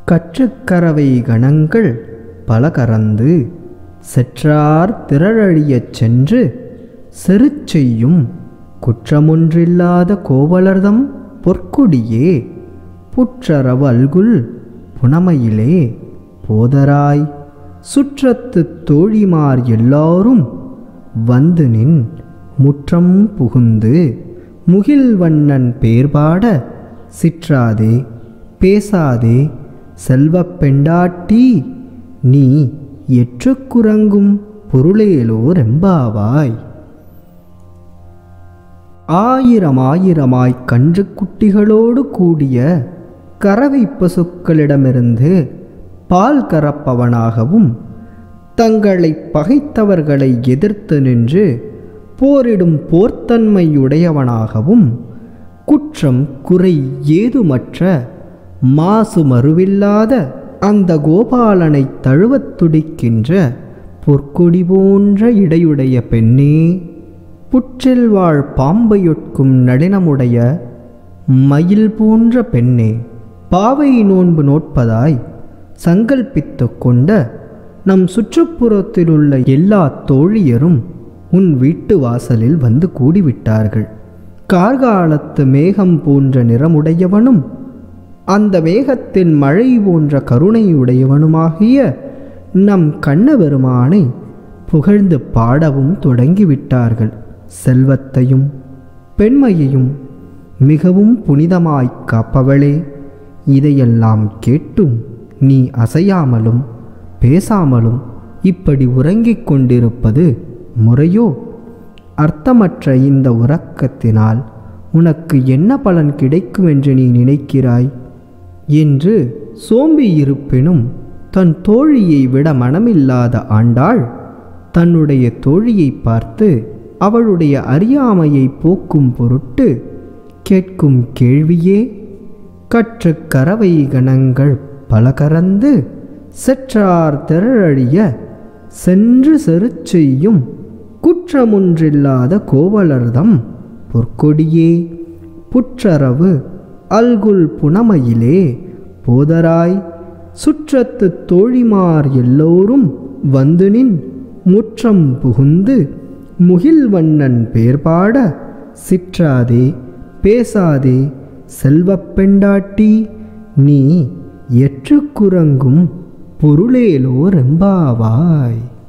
கற்றுக்கரவை கணங்கள் பல கறந்து செற்றார் திரழழியச் சென்று செருச்செய்யும் குற்றமொன்றில்லாத கோவலர்தம் பொற்கொடியே புற்றரவு அல்குல் புனமையிலே போதராய் சுற்றத்துத் தோழிமார் எல்லாரும் வந்து நின் முற்றம் புகுந்து முகில்வண்ணன் பேர்பாட சிற்றாதே பேசாதே செல்வப் பெண்டாட்டி நீ எற்றுக்குறங்கும் பொருளேலோர் எம்பாவாய் ஆயிரம் ஆயிரமாய் கன்று குட்டிகளோடு கூடிய கறவை பசுக்களிடமிருந்து பால் கறப்பவனாகவும் தங்களை பகைத்தவர்களை எதிர்த்து நின்று போரிடும் போர்த்தன்மையுடையவனாகவும் குற்றம் குறை ஏதுமற்ற மாசு மறுவில்லாத அந்த கோபாலனை தழுவத் துடிக்கின்ற பொற்கொடி போன்ற இடையுடைய பெண்ணே புற்றில் வாழ் பாம்பையொட்கும் நளினமுடைய மயில் போன்ற பெண்ணே பாவை நோன்பு நோட்பதாய் சங்கல்பித்து கொண்ட நம் சுற்றுப்புறத்திலுள்ள எல்லா தோழியரும் உன் வீட்டு வாசலில் வந்து கூடிவிட்டார்கள் கார்காலத்து மேகம் போன்ற நிறமுடையவனும் அந்த மேகத்தின் மழை போன்ற கருணையுடையவனுமாகிய நம் கண்ணபெருமானை புகழ்ந்து பாடவும் தொடங்கிவிட்டார்கள் செல்வத்தையும் பெண்மையையும் மிகவும் புனிதமாய் காப்பவளே இதையெல்லாம் கேட்டும் நீ அசையாமலும் பேசாமலும் இப்படி உறங்கிக் கொண்டிருப்பது முறையோ அர்த்தமற்ற இந்த உறக்கத்தினால் உனக்கு என்ன பலன் கிடைக்கும் என்று நீ நினைக்கிறாய் என்று சோம்பி இருப்பினும் தன் தோழியை விட மனமில்லாத ஆண்டாள் தன்னுடைய தோழியை பார்த்து அவளுடைய அறியாமையை போக்கும் பொருட்டு கேட்கும் கேள்வியே கற்று கறவை கணங்கள் பல கறந்து செற்றார் திரழழிய சென்று செருச்செய்யும் குற்றமொன்றில்லாத கோவலர்தம் பொற்கொடியே புற்றரவு அல்குல் புனமையிலே போதராய் சுற்றத்து தோழிமார் எல்லோரும் வந்து நின் முற்றம் புகுந்து முகில்வண்ணன் பேர்பாட சிற்றாதே பேசாதே செல்வப் பெண்டாட்டி நீ எற்றுக்குறங்கும் பொருளேலோ ரெம்பாவாய்